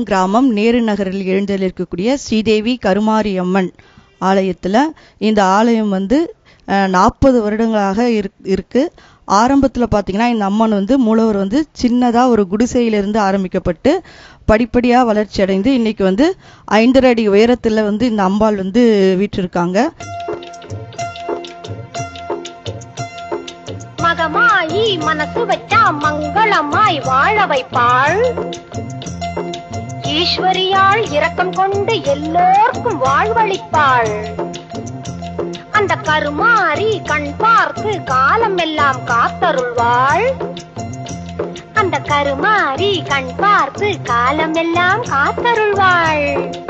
கிராமம் நேரு நகரில் எழுந்தருளிருக்கக்கூடிய ஸ்ரீதேவி கருமாரி அம்மன் ஆலயத்தில் இந்த ஆலயம் வந்து நாற்பது வருடங்களாக இருக் இருக்கு ஆரம்பத்தில் பார்த்தீங்கன்னா இந்த அம்மன் வந்து மூலவர் வந்து சின்னதாக ஒரு குடிசையிலிருந்து ஆரம்பிக்கப்பட்டு படிப்படியாக வளர்ச்சி அடைந்து இன்னைக்கு வந்து ஐந்தரை அடி உயரத்தில் வந்து இந்த அம்பாள் வந்து வீற்றிருக்காங்க மகமாயி மனசு வச்சா மங்களமாய் வாழ வைப்பாள் ஈஸ்வரியாள் இரக்கம் கொண்டு எல்லோர்க்கும் வாழ்வளிப்பாள் அந்த கருமாறி கண் பார்த்து காலம் எல்லாம் காத்தருள்வாள் அந்த கருமாறி கண் பார்த்து காலம் எல்லாம் காத்தருள்வாள்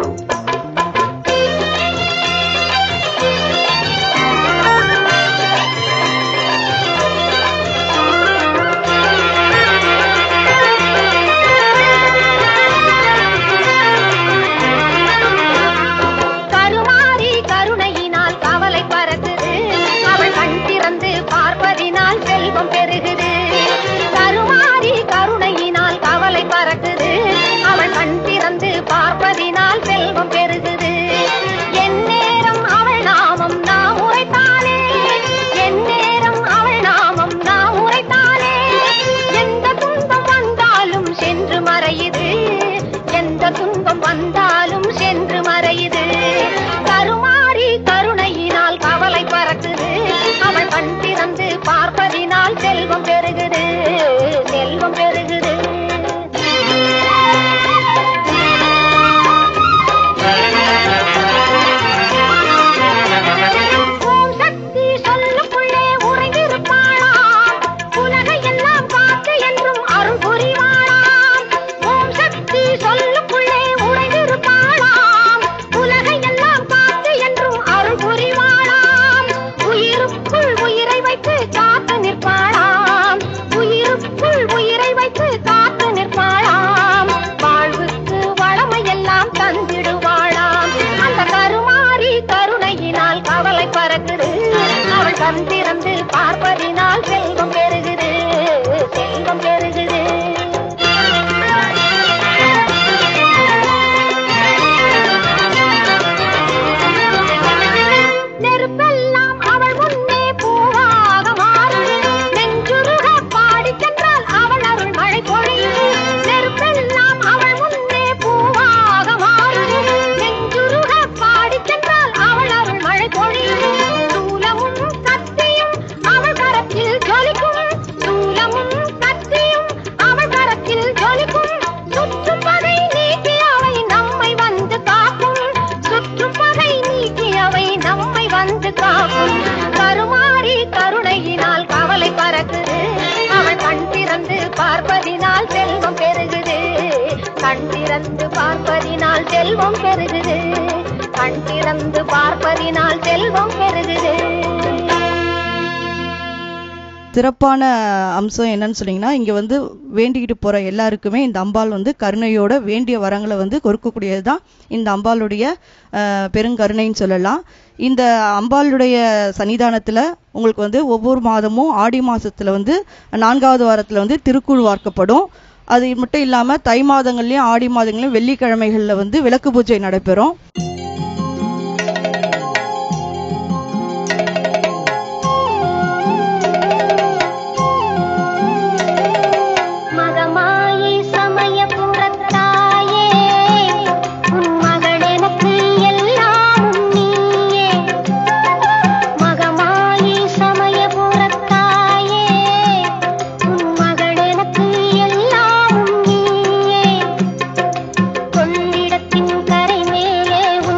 கருமாறி கருணையினால் கவலை பறக்குது அவள் கண் திறந்து பார்ப்பதினால் செல்வம் பெருகுது கருமாறி கருணையினால் கவலை பறக்குது அவள் கண் திறந்து பார்ப்பதினால் செல்வம் பெருகுது எந்நேரம் அவள் நாமம் நாம் உரைத்தாலே எந்நேரம் அவள் நாமம் நாம் உரைத்தாலே எந்த துன்பம் வந்தாலும் சென்று மறையுது எந்த துன்பம் வந்தாலும் சென்று மறையுது கருமாறி கருணையினால் கவலை பறக்குது அவள் கண் திறந்து பார்ப்பதினால் செல்வம் பெருகுது செல்வம் பெருகுது ஓம் சக்தி சொல்லுக்குள்ளே உறைந்திருப்பாளாம் உலகை எல்லாம் காத்து என்றும் அருள் புரிவாளாம் ஓம் சக்தி சொல்லுக்குள்ளே உறைந்திருப்பாளாம் உலகை எல்லாம் காத்து என்றும் அருள் புரிவாளாம் உயிருக்குள் உயிரை வைத்து காத்து நிற்பாளாம் உயிருக்குள் உயிரை வைத்து காத்து நிற்பாளாம் வாழ்வுக்கு வளமையெல்லாம் தந்திடுவாளாம் அந்த கருமாறி கருணையினால் கவலை பறக்குது அவள் கண் திறந்து பார்ப்பதினால் செல்வம் பெருகுது செல்வம் பெருகுது நெருப்பெல்லாம் அவள் முன்னே பூவாக மாறும் நெஞ்சுருக பாடிச் சென்றால் அவள் அருள் மழை பொழியும் நெருப்பெல்லாம் அவள் முன்னே பூவாக மாறும் நெஞ்சுருக பாடிச் சென்றால் அவள் அருள் மழை பொழியும் சூலமும் கத்தியும் அவள் கரத்தில் ஜொலிக்கும் சூலமும் கத்தியும் அவள் கரத்தில் ஜொலிக்கும் சுற்றும் பகை நீக்கி அவை நம்மை வந்து காக்கும் சுற்றும் பகை நீக்கி அவை நம்மை வந்து காக்கும் கருமாறி கருணையினால் கவலை பறக்குது அவள் கண் திறந்து பார்ப்பதினால் செல்வம் பெருகுது கண் திறந்து பார்ப்பதினால் செல்வம் பெருகுது கண் திறந்து பார்ப்பதினால் செல்வம் பெருகுது சிறப்பான அம்சம் என்னன்னு சொன்னீங்கன்னா இங்க வந்து வேண்டிக்கிட்டு போற எல்லாருக்குமே இந்த அம்பாள் வந்து கருணையோட வேண்டிய வரங்களை வந்து கொடுக்கக்கூடியது தான் இந்த அம்பாளுடைய அஹ், பெருங்கருணைன்னு சொல்லலாம் இந்த அம்பாளுடைய சன்னிதானத்துல உங்களுக்கு வந்து ஒவ்வொரு மாதமும் ஆடி மாசத்துல வந்து நான்காவது வாரத்துல வந்து திருக்கூழ் வார்க்கப்படும் அது மட்டும் இல்லாம தை மாதங்கள்லயும் ஆடி மாதங்கள்லயும் வெள்ளிக்கிழமைகள்ல வந்து விளக்கு பூஜை நடைபெறும் மகமாயி சமயபுரத்தாயே உன் மகள் எனக்கு எல்லாமும் நீயே மகமாயி சமயபுரத்தாயே உன் மகள் எனக்கு எல்லாமும் நீயே கொள்ளிடத்தின் கரை மேலே உன்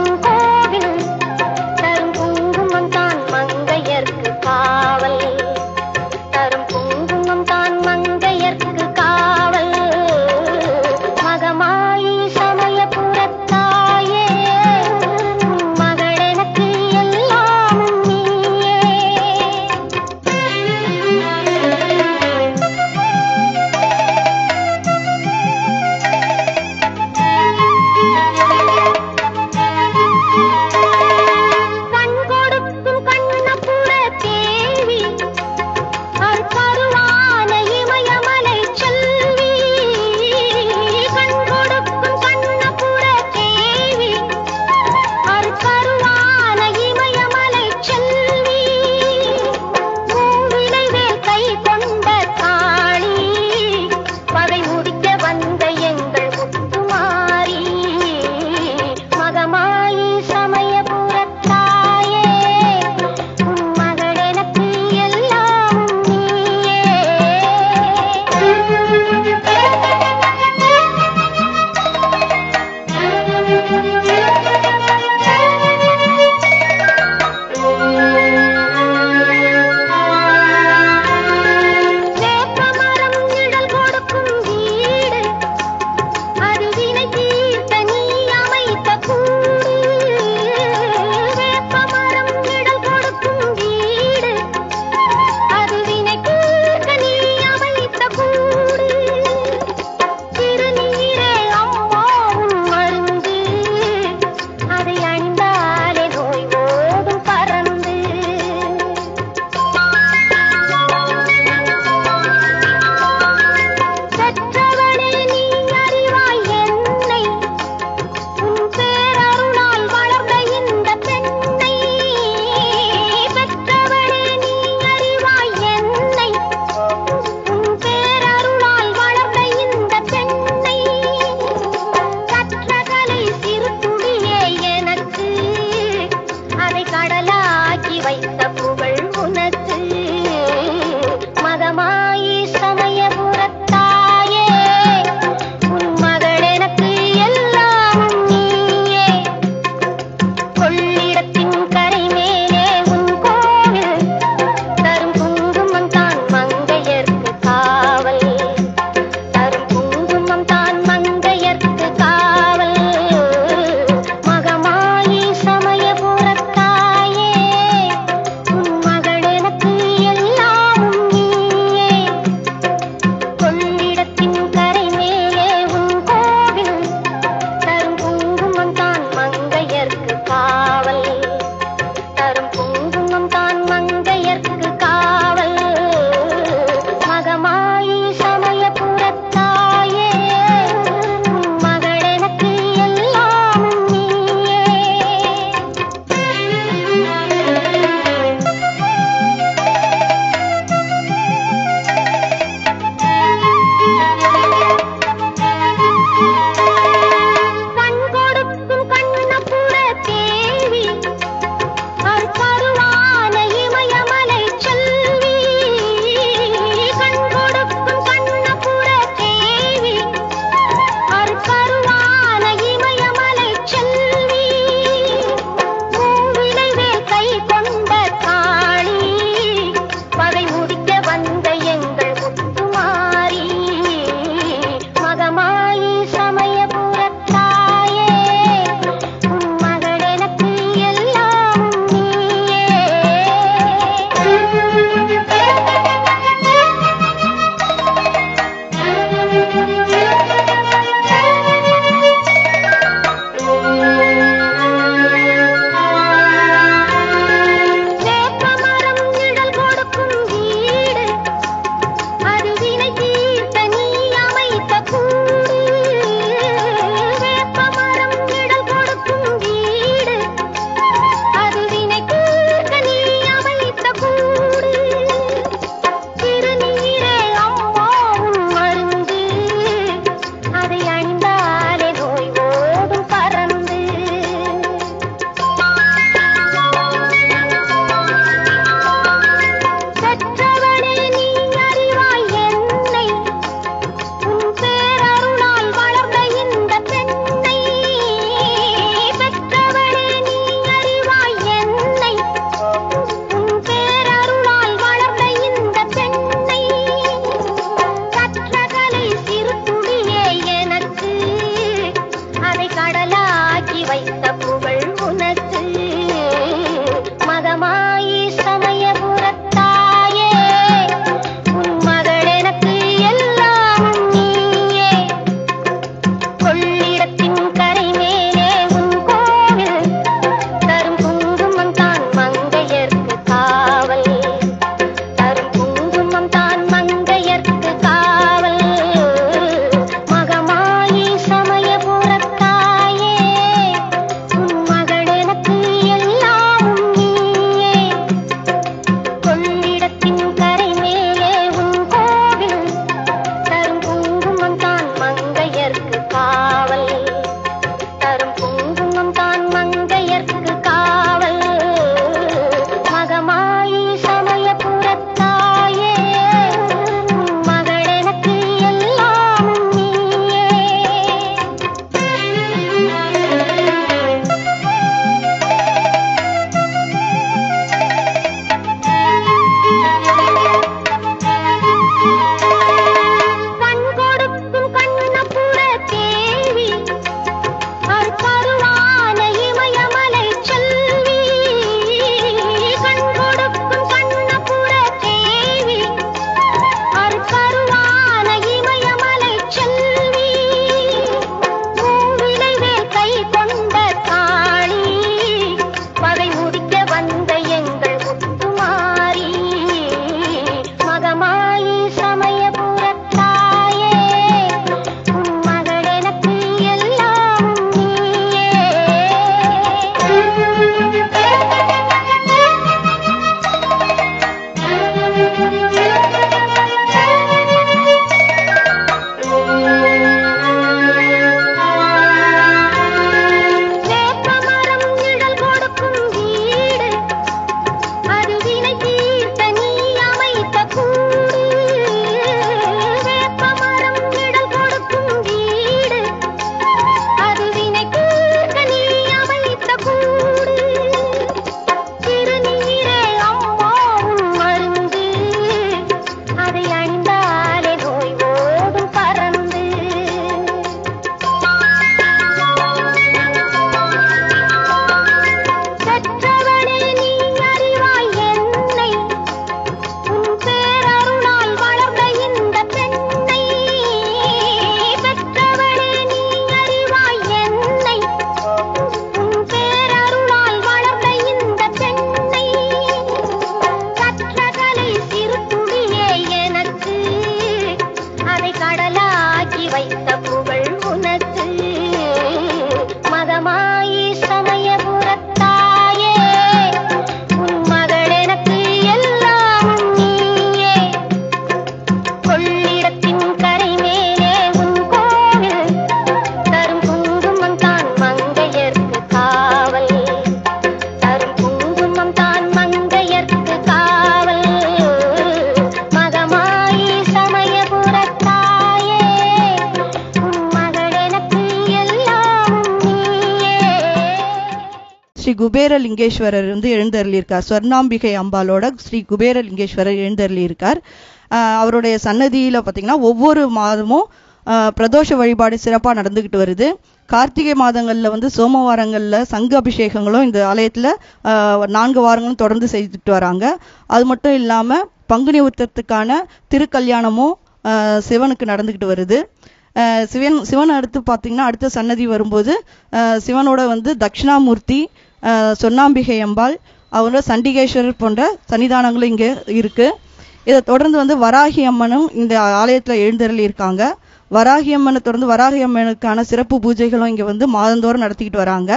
குபேர லிங்கேஸ்வரர் வந்து எழுந்தருளியிருக்கார் ஸ்வர்ணாம்பிகை அம்பாலோட ஸ்ரீ குபேர லிங்கேஸ்வரர் எழுந்தருளியிருக்கார் ஆஹ் அவருடைய சன்னதியில பாத்தீங்கன்னா ஒவ்வொரு மாதமும் ஆஹ் பிரதோஷ வழிபாடு சிறப்பா நடந்துகிட்டு வருது கார்த்திகை மாதங்கள்ல வந்து சோமவாரங்கள்ல சங்கு அபிஷேகங்களும் இந்த ஆலயத்துல ஆஹ் நான்கு வாரங்களும் தொடர்ந்து செய்துட்டு வராங்க அது மட்டும் இல்லாம பங்குனி உத்தரத்துக்கான திருக்கல்யாணமும் ஆஹ் சிவனுக்கு நடந்துகிட்டு வருது ஆஹ் சிவன் சிவன் அடுத்து பார்த்தீங்கன்னா அடுத்த சன்னதி வரும்போது ஆஹ் சிவனோட வந்து தட்சிணாமூர்த்தி ஆஹ் சொன்னாம்பிகை அம்பாள் அவரோட சண்டிகேஸ்வரர் போன்ற சன்னிதானங்களும் இங்கே இருக்கு இதை தொடர்ந்து வந்து வராகி அம்மனும் இந்த ஆலயத்துல எழுந்தருளி இருக்காங்க வராகி அம்மனை தொடர்ந்து வராகி அம்மனுக்கான சிறப்பு பூஜைகளும் இங்க வந்து மாதந்தோறும் நடத்திக்கிட்டு வராங்க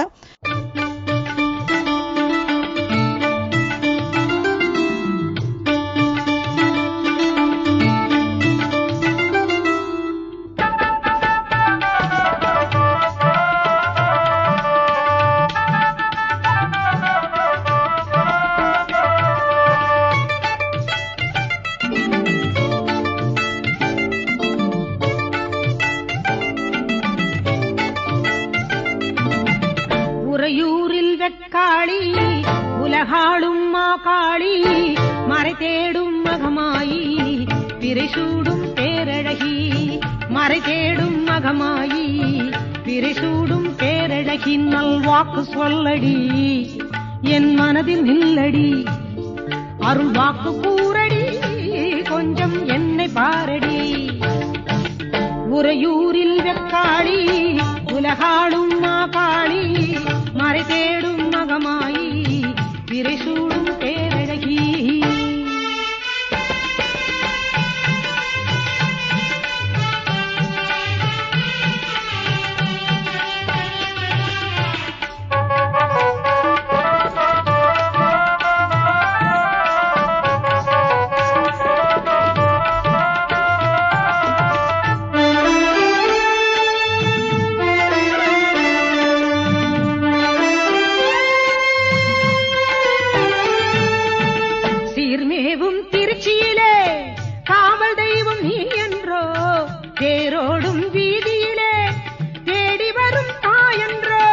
உறையூரில் வெக்காளி உலகாளும் மாகாளி மறை தேடும் மகமாயி பிறைசூடும் பேரழகி மறை தேடும் மகமாயி பிறைசூடும் பேரழகி நல்வாக்கு சொல்லடி என் மனதில் நில்லடி அருள் வாக்கு கூறடி கொஞ்சம் என்னை பாரடி உறையூரில் வெக்காளி உலகாளும் மாகாளி மறை தேடும் மகமாயி விரைசூடும் பேரழகி சீர்மேவும் திருச்சியிலே காவல் தெய்வம் நீ என்றோ தேரோடும் வீதியிலே தேடி வரும் தாயன்றோ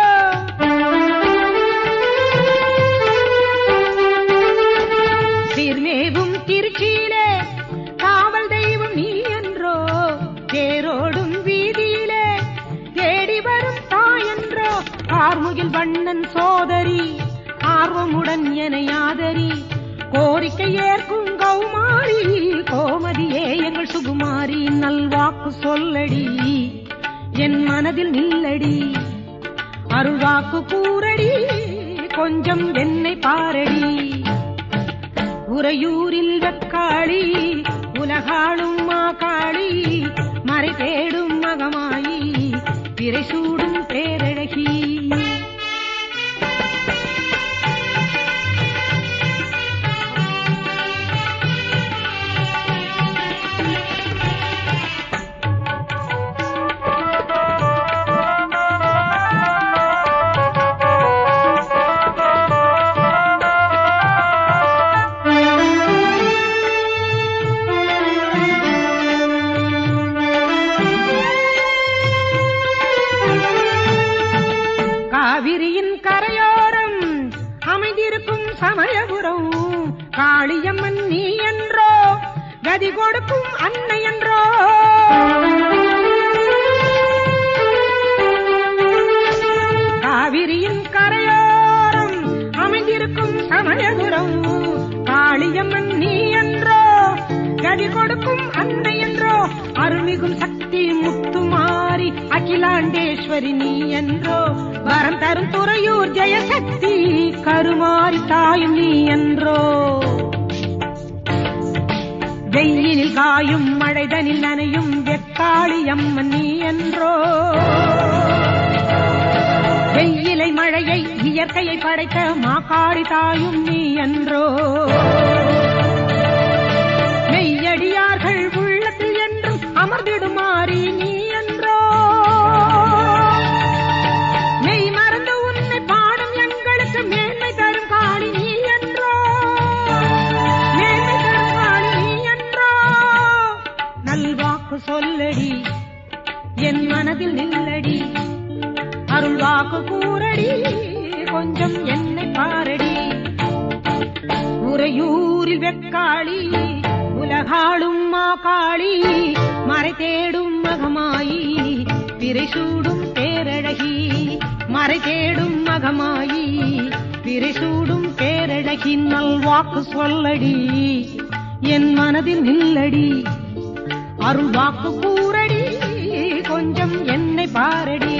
சீர்மேவும் திருச்சியிலே காவல் தெய்வம் நீ என்றோ தேரோடும் வீதியிலே தேடி வரும் தாயன்றோ ஆர்முகில் வண்ணன் சோதரி ஆர்வமுடன் என யாதரி கோரிக்கை ஏற்கும் கௌமாரி கோமதியே எங்கள் சுகுமாரி நல்வாக்கு சொல்லடி என் மனதில் நில்லடி அருள்வாக்கு கூறடி கொஞ்சம் என்னை பாரடி உறையூரில் வெக்காளி உலகாளும் மாகாளி மறை தேடும் மகமாயி பிறைசூடும் பேரழகி காவிரியின் கரையோரம் அமைந்திருக்கும் சமயபுரம் காளியம்மன் நீ என்றோ கதி கொடுக்கும் அன்னை என்றோ காவிரியின் கரையோரம் அமைந்திருக்கும் சமயபுரம் காளியம்மன் நீ என்றோ கதி கொடுக்கும் அன்னை என்றோ அருள்மிகும் சக்தி முத்துமாரி அகிலாண்டேஸ்வரி நீ என்றோ வரம் தரும் துறையூர் ஜெயசக்தி கருமாரி தாயும் நீ என்றோ வெயிலில் காயும் மழைதனில் நனையும் வெக்காளி அம்மன் நீ என்றோ வெயிலை மழையை இயற்கையை படைத்த மாக்காளி தாயும் நீ என்றோ மெய்யடியார்கள் உள்ளத்தில் என்றும் அமர்ந்திடுமாறி நீ என்றோ மெய் மறந்து உன்னை பாடும் எங்களுக்கு மேன்மை தரும் காளி நீ என்றோ மேன்மை தரும் காளி நீ என்றோ நல்வாக்கு சொல்லடி என் மனதில் நில்லடி அருள்வாக்கு கூறடி கொஞ்சம் என்னை உறையூரில் வெக்காளி உலகாளும் மாகாளி மறை தேடும் மகமாயி பிறை சூடும் பேரழகி மறை தேடும் மகமாயி பிறை சூடும் பேரழகி நல்வாக்கு சொல்லடி என் மனதில் நில்லடி அருள் வாக்கு கூறடி கொஞ்சம் என்னை பாரடி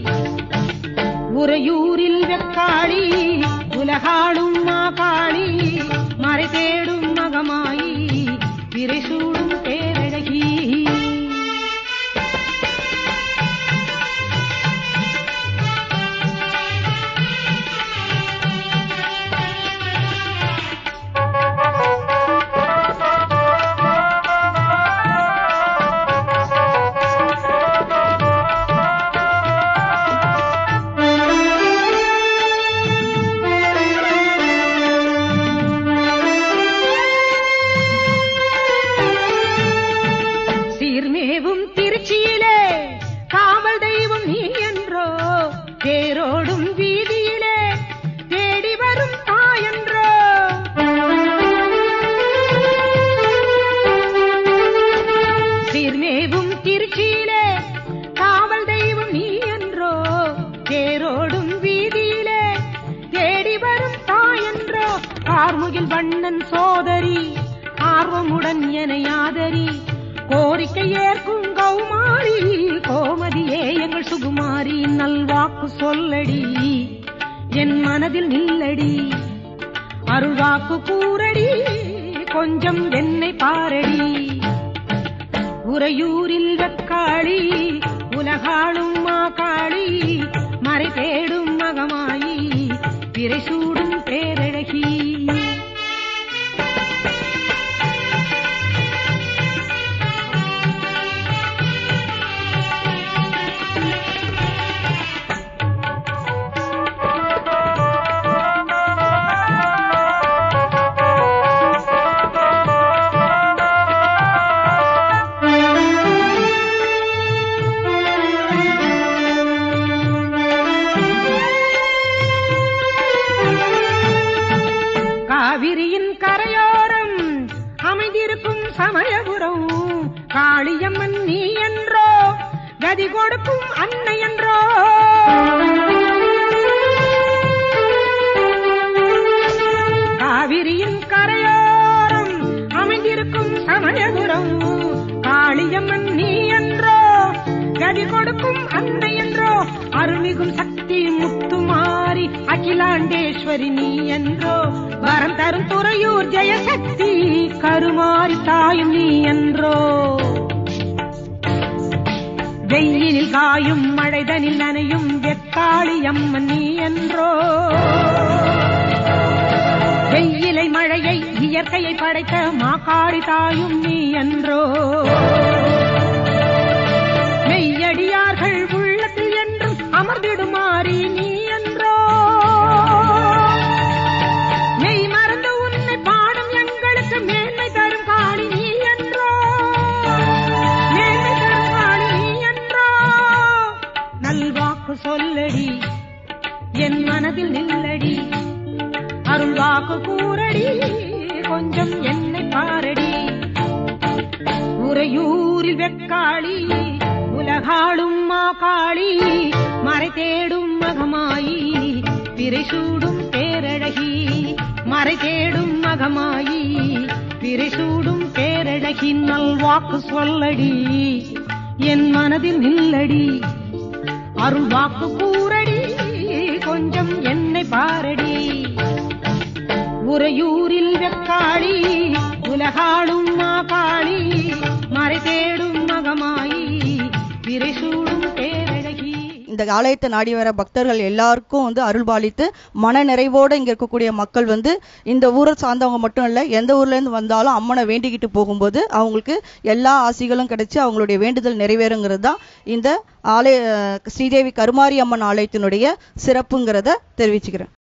உறையூரில் வெக்காளி உலகாளும் மாகாளி மறை தேடும் மகமாயி பிறை சூடும் பேரழகி சீர்மேவும் திருச்சியிலே காவல் தெய்வம் நீ என்றோ தேரோடும் வீதியிலே தேடி வரும் தாயன்றோ சீர்மேவும் திருச்சியிலே காவல் தெய்வம் நீ என்றோ தேரோடும் வீதியிலே தேடி வரும் தாயன்றோ ஆர்முகில் வண்ணன் சோதரி ஆர்வமுடன் என யாதரி கோரிக்கை ஏற்கும் கௌமாரி கோமதியே எங்கள் சுகுமாரி நல்வாக்கு சொல்லடி என் மனதில் நில்லடி அருள்வாக்கு கூறடி கொஞ்சம் என்னை பாரடி உறையூரில் வெக்காளி உலகாளும் மாகாளி மறை தேடும் மகமாயி பிறை சூடும் பேரழகி காவிரியின் கரையோரம் அமைந்திருக்கும் சமயபுரம் காளியம்மன் நீ என்றோ கதி கொடுக்கும் அன்னை என்றோ காவிரியின் கரையோரம் அமைந்திருக்கும் சமயபுரம் காளியம்மன் நீ என்றோ கதி கொடுக்கும் அன்னை என்றோ அருள்மிகும் சக்தி முத்துமாரி அகிலாண்டேஸ்வரி நீ என்றோ வரம் தரும் துறையூர் ஜெயசக்தி கருமாரி தாயும் நீ என்றோ வெயிலில் காயும் மழைதனில் நனையும் வெக்காளி அம்மன் நீ என்றோ வெயிலை மழையை இயற்கையை படைத்த மாக்காடி தாயும் நீ என்றோ மெய்யடியார்கள் உள்ளத்தில் என்றும் அமர்ந்திடுமாறி நீ என்றோ மெய் மறந்து உன்னை பாடும் எங்களுக்கு மேன்மை தரும் காளி நீ என்றோ மேன்மை தரும் காளி நீ என்றோ நல்வாக்கு சொல்லடி என் மனதில் நில்லடி அருள் வாக்கு கூறடி கொஞ்சம் என்னை பாரடி உறையூரில் வெக்காளி உலகாளும் மாகாளி மறை தேடும் மகமாயி பிறை சூடும் பேரழகி மறை தேடும் மகமாயி பிறை சூடும் பேரழகி நல்வாக்கு சொல்லடி என் மனதில் நில்லடி அருள் வாக்கு கூறடி கொஞ்சம் என்னை பாரடி உறையூரில் வெக்காளி உலகாளும் மாகாளி மறை தேடும் மகமாயி பிறை சூடும் பேரழகி இந்த ஆலயத்தை நாடி வர பக்தர்கள் எல்லாருக்கும் வந்து அருள்பாலித்து மன நிறைவோட இங்க இருக்கக்கூடிய மக்கள் வந்து இந்த ஊரை சார்ந்தவங்க மட்டும் இல்ல எந்த ஊர்ல இருந்து வந்தாலும் அம்மனை வேண்டிக்கிட்டு போகும்போது அவங்களுக்கு எல்லா ஆசிகளும் கிடைச்சு அவங்களுடைய வேண்டுதல் நிறைவேறுங்கிறது தான் இந்த ஆலய ஸ்ரீதேவி கருமாரி அம்மன் ஆலயத்தினுடைய சிறப்புங்கிறத தெரிவிச்சுக்கிறேன்